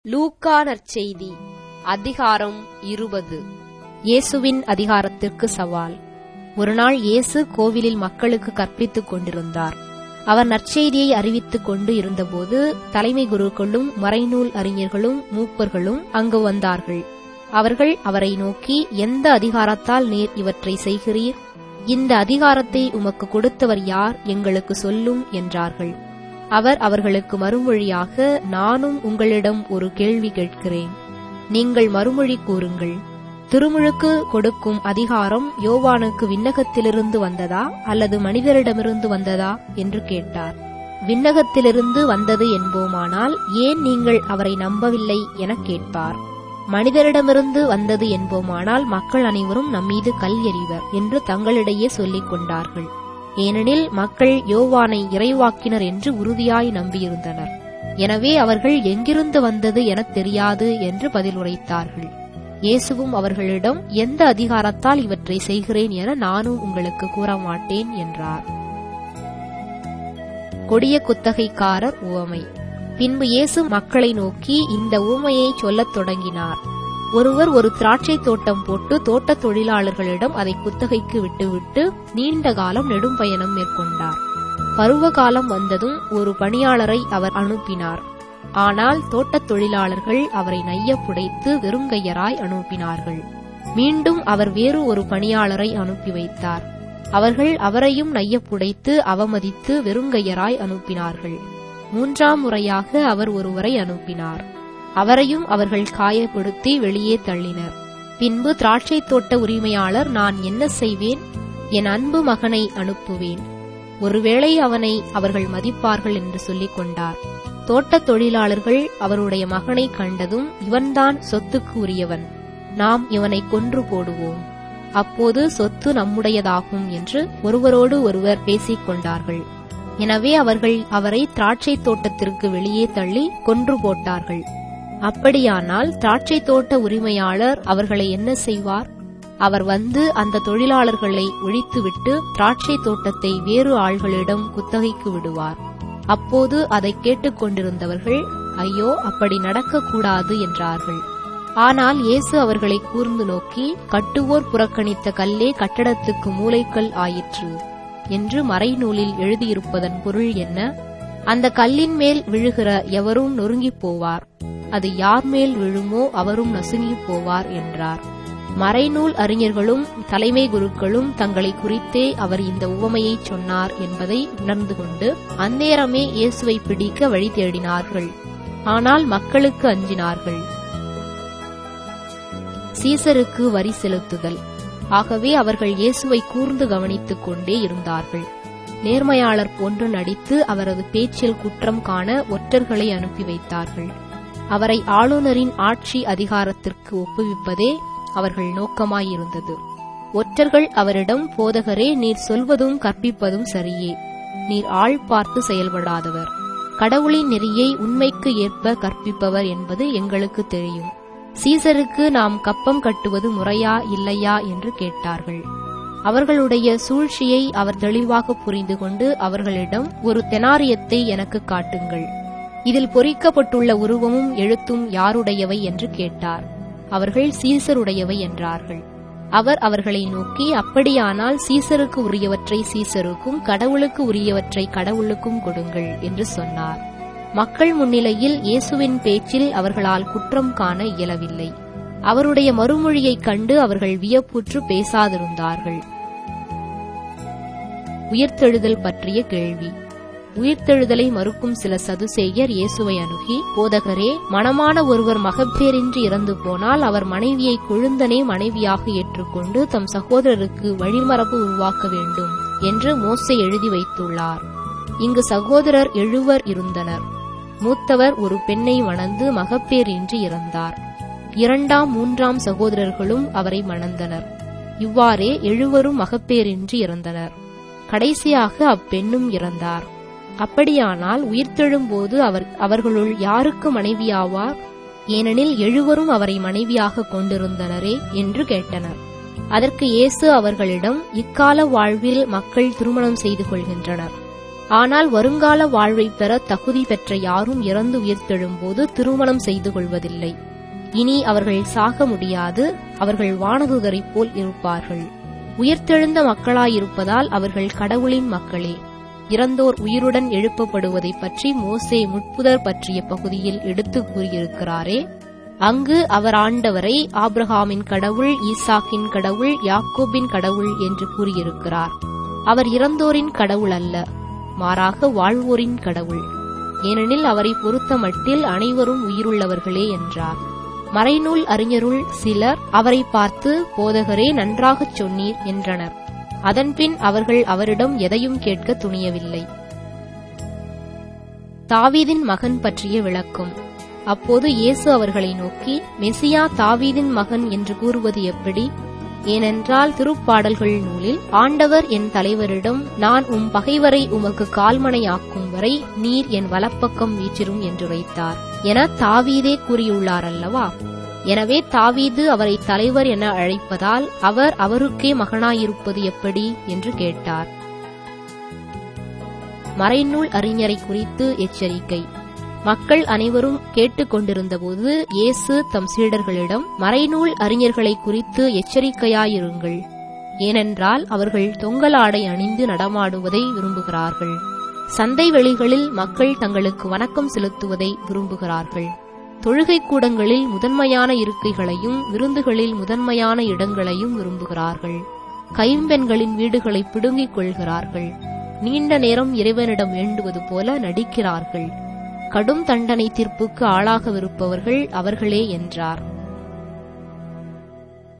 லூக்கா நற்செய்தி அதிகாரம் இருபது இயேசுவின் அதிகாரத்திற்கு சவால் ஒருநாள் இயேசு கோவிலில் மக்களுக்கு கற்பித்துக் கொண்டிருந்தார் அவர் நற்செய்தியை அறிவித்துக் கொண்டு இருந்தபோது தலைமை குருக்களும் மறைநூல் அறிஞர்களும் மூப்பர்களும் அங்கு வந்தார்கள் அவர்கள் அவரை நோக்கி எந்த அதிகாரத்தால் நீர் இவற்றை செய்கிறீர் இந்த அதிகாரத்தை உமக்கு கொடுத்தவர் யார் எங்களுக்கு சொல்லும் என்றார்கள் அவர் அவர்களுக்கு மறுமொழியாக நானும் உங்களிடம் ஒரு கேள்வி கேட்கிறேன் நீங்கள் மறுமொழி கூறுங்கள் திருமுழுக்கு கொடுக்கும் அதிகாரம் யோவானுக்கு விண்ணகத்திலிருந்து வந்ததா அல்லது மனிதரிடமிருந்து வந்ததா என்று கேட்டார் விண்ணகத்திலிருந்து வந்தது என்போமானால் ஏன் நீங்கள் அவரை நம்பவில்லை எனக் கேட்பார் மனிதரிடமிருந்து வந்தது என்போமானால் மக்கள் அனைவரும் நம்மீது கல் எறிவர் என்று தங்களிடையே சொல்லிக் கொண்டார்கள் ஏனெனில் மக்கள் யோவானை இறைவாக்கினர் என்று உறுதியாய் நம்பியிருந்தனர் எனவே அவர்கள் எங்கிருந்து வந்தது எனத் தெரியாது என்று பதில் உரைத்தார்கள் இயேசுவும் அவர்களிடம் எந்த அதிகாரத்தால் இவற்றை செய்கிறேன் என நானும் உங்களுக்கு கூற மாட்டேன் என்றார் கொடிய குத்தகைக்காரர் உவமை பின்பு இயேசு மக்களை நோக்கி இந்த உவமையை சொல்லத் தொடங்கினார் ஒருவர் ஒரு திராட்சை தோட்டம் போட்டு தோட்டத் தொழிலாளர்களிடம் அதை குத்தகைக்கு விட்டுவிட்டு நீண்ட காலம் நெடும் பயணம் மேற்கொண்டார் பருவ காலம் வந்ததும் ஒரு பணியாளரை அவர் அனுப்பினார் ஆனால் தோட்டத் தொழிலாளர்கள் அவரை நைய புடைத்து வெறுங்கையராய் அனுப்பினார்கள் மீண்டும் அவர் வேறு ஒரு பணியாளரை அனுப்பி வைத்தார் அவர்கள் அவரையும் நைய புடைத்து அவமதித்து வெறுங்கையராய் அனுப்பினார்கள் மூன்றாம் முறையாக அவர் ஒருவரை அனுப்பினார் அவரையும் அவர்கள் காயப்படுத்தி வெளியே தள்ளினர் பின்பு திராட்சை தோட்ட உரிமையாளர் நான் என்ன செய்வேன் என் அன்பு மகனை அனுப்புவேன் ஒருவேளை அவனை அவர்கள் மதிப்பார்கள் என்று சொல்லிக் கொண்டார் தோட்டத் தொழிலாளர்கள் அவருடைய மகனை கண்டதும் இவன்தான் சொத்துக்கு உரியவன் நாம் இவனை கொன்று போடுவோம் அப்போது சொத்து நம்முடையதாகும் என்று ஒருவரோடு ஒருவர் பேசிக் கொண்டார்கள் எனவே அவர்கள் அவரை திராட்சை தோட்டத்திற்கு வெளியே தள்ளி கொன்று போட்டார்கள் அப்படியானால் திராட்சை தோட்ட உரிமையாளர் அவர்களை என்ன செய்வார் அவர் வந்து அந்த தொழிலாளர்களை ஒழித்துவிட்டு திராட்சை தோட்டத்தை வேறு ஆள்களிடம் குத்தகைக்கு விடுவார் அப்போது அதை கேட்டுக்கொண்டிருந்தவர்கள் ஐயோ அப்படி நடக்கக்கூடாது என்றார்கள் ஆனால் இயேசு அவர்களை கூர்ந்து நோக்கி கட்டுவோர் புறக்கணித்த கல்லே கட்டடத்துக்கு மூளைக்கல் ஆயிற்று என்று மறைநூலில் எழுதியிருப்பதன் பொருள் என்ன அந்த கல்லின் மேல் விழுகிற எவரும் நொறுங்கிப் போவார் அது யார் மேல் விழுமோ அவரும் நசுங்கிப் போவார் என்றார் மறைநூல் அறிஞர்களும் தலைமை குருக்களும் தங்களை குறித்தே அவர் இந்த உவமையை சொன்னார் என்பதை உணர்ந்து கொண்டு அந்நேரமே இயேசுவை பிடிக்க வழி தேடினார்கள் ஆனால் மக்களுக்கு அஞ்சினார்கள் சீசருக்கு வரி செலுத்துதல் ஆகவே அவர்கள் இயேசுவை கூர்ந்து கவனித்துக் கொண்டே இருந்தார்கள் நேர்மையாளர் போன்று நடித்து அவரது பேச்சில் குற்றம் காண ஒற்றர்களை அனுப்பி வைத்தார்கள் அவரை ஆளுநரின் ஆட்சி அதிகாரத்திற்கு ஒப்புவிப்பதே அவர்கள் நோக்கமாயிருந்தது ஒற்றர்கள் அவரிடம் போதகரே நீர் சொல்வதும் கற்பிப்பதும் சரியே நீர் ஆள் பார்த்து செயல்படாதவர் கடவுளின் நெறியை உண்மைக்கு ஏற்ப கற்பிப்பவர் என்பது எங்களுக்கு தெரியும் சீசருக்கு நாம் கப்பம் கட்டுவது முறையா இல்லையா என்று கேட்டார்கள் அவர்களுடைய சூழ்ச்சியை அவர் தெளிவாக புரிந்து கொண்டு அவர்களிடம் ஒரு தெனாரியத்தை எனக்கு காட்டுங்கள் இதில் பொறிக்கப்பட்டுள்ள உருவமும் எழுத்தும் யாருடையவை என்று கேட்டார் அவர்கள் சீசருடையவை என்றார்கள் அவர் அவர்களை நோக்கி அப்படியானால் சீசருக்கு உரியவற்றை சீசருக்கும் கடவுளுக்கு உரியவற்றை கடவுளுக்கும் கொடுங்கள் என்று சொன்னார் மக்கள் முன்னிலையில் இயேசுவின் பேச்சில் அவர்களால் குற்றம் காண இயலவில்லை அவருடைய மறுமொழியைக் கண்டு அவர்கள் வியப்புற்று பேசாதிருந்தார்கள் உயிர்த்தெழுதல் பற்றிய கேள்வி உயிர்த்தெழுதலை மறுக்கும் சில சதுசேயர் இயேசுவை அணுகி போதகரே மனமான ஒருவர் மகப்பேரின்றி இறந்து போனால் அவர் மனைவியை கொழுந்தனே மனைவியாக ஏற்றுக்கொண்டு தம் சகோதரருக்கு வழிமரபு உருவாக்க வேண்டும் என்று மோசை எழுதி வைத்துள்ளார் இங்கு சகோதரர் எழுவர் இருந்தனர் மூத்தவர் ஒரு பெண்ணை மணந்து மகப்பேரின்றி இறந்தார் இரண்டாம் மூன்றாம் சகோதரர்களும் அவரை மணந்தனர் இவ்வாறே எழுவரும் மகப்பேரின்றி இறந்தனர் கடைசியாக அப்பெண்ணும் இறந்தார் அப்படியானால் உயிர்த்தெழும்போது அவர் அவர்களுள் யாருக்கு மனைவியாவார் ஏனெனில் எழுவரும் அவரை மனைவியாக கொண்டிருந்தனரே என்று கேட்டனர் அதற்கு இயேசு அவர்களிடம் இக்கால வாழ்வில் மக்கள் திருமணம் செய்து கொள்கின்றனர் ஆனால் வருங்கால வாழ்வை பெற தகுதி பெற்ற யாரும் இறந்து உயிர்த்தெழும்போது திருமணம் செய்து கொள்வதில்லை இனி அவர்கள் சாக முடியாது அவர்கள் வானதுதரைப் போல் இருப்பார்கள் உயிர்த்தெழுந்த மக்களாயிருப்பதால் அவர்கள் கடவுளின் மக்களே இறந்தோர் உயிருடன் எழுப்பப்படுவதைப் பற்றி மோசே முட்புதர் பற்றிய பகுதியில் எடுத்து கூறியிருக்கிறாரே அங்கு அவர் ஆண்டவரை ஆப்ரஹாமின் கடவுள் ஈசாக்கின் கடவுள் யாக்கோபின் கடவுள் என்று கூறியிருக்கிறார் அவர் இறந்தோரின் கடவுள் அல்ல மாறாக வாழ்வோரின் கடவுள் ஏனெனில் அவரை பொறுத்தமட்டில் அனைவரும் உயிருள்ளவர்களே என்றார் மறைநூல் அறிஞருள் சிலர் அவரை பார்த்து போதகரே நன்றாகச் சொன்னீர் என்றனர் அதன்பின் அவர்கள் அவரிடம் எதையும் கேட்க துணியவில்லை தாவீதின் மகன் பற்றிய விளக்கம் அப்போது இயேசு அவர்களை நோக்கி மெசியா தாவீதின் மகன் என்று கூறுவது எப்படி ஏனென்றால் திருப்பாடல்கள் நூலில் ஆண்டவர் என் தலைவரிடம் நான் உம் பகைவரை உமக்கு கால்மனையாக்கும் வரை நீர் என் வலப்பக்கம் வீச்சிரும் என்று வைத்தார் என தாவீதே கூறியுள்ளார் அல்லவா எனவே தாவீது அவரை தலைவர் என அழைப்பதால் அவர் அவருக்கே மகனாயிருப்பது எப்படி என்று கேட்டார் மறைநூல் அறிஞரை குறித்து எச்சரிக்கை மக்கள் அனைவரும் கேட்டுக்கொண்டிருந்தபோது இயேசு தம் சீடர்களிடம் மறைநூல் அறிஞர்களை குறித்து எச்சரிக்கையாயிருங்கள் ஏனென்றால் அவர்கள் தொங்கலாடை அணிந்து நடமாடுவதை விரும்புகிறார்கள் சந்தை வெளிகளில் மக்கள் தங்களுக்கு வணக்கம் செலுத்துவதை விரும்புகிறார்கள் தொழுகை கூடங்களில் முதன்மையான இருக்கைகளையும் விருந்துகளில் முதன்மையான இடங்களையும் விரும்புகிறார்கள் கைம்பெண்களின் வீடுகளை பிடுங்கிக் கொள்கிறார்கள் நீண்ட நேரம் இறைவனிடம் வேண்டுவது போல நடிக்கிறார்கள் கடும் தண்டனை தீர்ப்புக்கு ஆளாகவிருப்பவர்கள் அவர்களே என்றார்